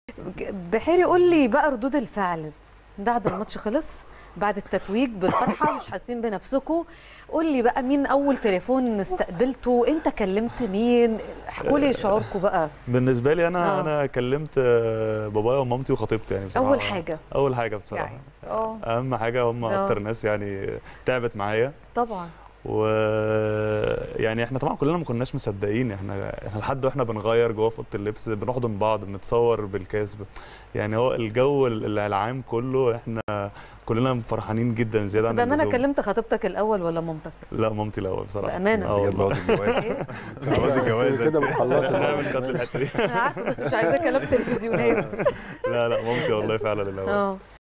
بحيري قول لي بقى ردود الفعل بعد الماتش خلص بعد التتويج بالفرحه مش حاسين بنفسكم قول لي بقى مين اول تليفون استقبلته انت كلمت مين احكوا لي شعوركم بقى بالنسبه لي انا آه. انا كلمت آه، بابايا ومامتي وخطيبتي يعني بصراحه اول حاجه اول حاجه بصراحه يعني اه اهم حاجه هم آه. اكتر ناس يعني تعبت معايا طبعا و يعني احنا طبعا كلنا ما كناش مصدقين احنا احنا لحد واحنا بنغير جوه في اوضه اللبس بنحضن بعض بنتصور بالكاس يعني هو الجو ال- العام كله احنا كلنا فرحانين جدا بس زياده عن بامانه اللزوم كلمت خطيبتك الاول ولا مامتك لا مامتي الاول بصراحه بأمانة. اه كده والله بوظ الجواز إيه؟ بوظ الجواز كده بنخلص نعمل كات الحته دي انا عارفه بس مش عايزه كلام تلفزيونات لا لا مامتي والله فعلا الاول اه